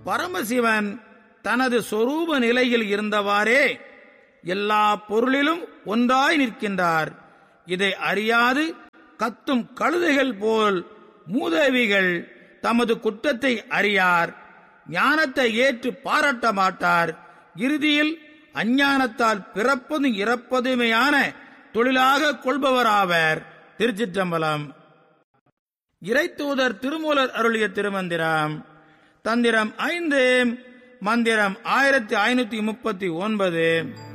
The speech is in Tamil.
பரமசிவன் தனது சொரூப நிலையில் இருந்தவாறே எல்லா பொருளிலும் ஒன்றாய் நிற்கின்றார் இதை அறியாது கத்தும் கழுதைகள் போல் மூதேவிகள் தமது குற்றத்தை அறியார் ஞானத்தை ஏற்று பாராட்ட மாட்டார் இறுதியில் அஞ்ஞானத்தால் பிறப்பதும் இறப்பதுமையான தொழிலாக கொள்பவராவர் திருச்சிற்றம்பலம் இறைத்தூதர் திருமூலர் அருளிய திருமந்திரம் தந்திரம் ஐந்து மந்திரம் ஆயிரத்தி ஐநூத்தி முப்பத்தி ஒன்பது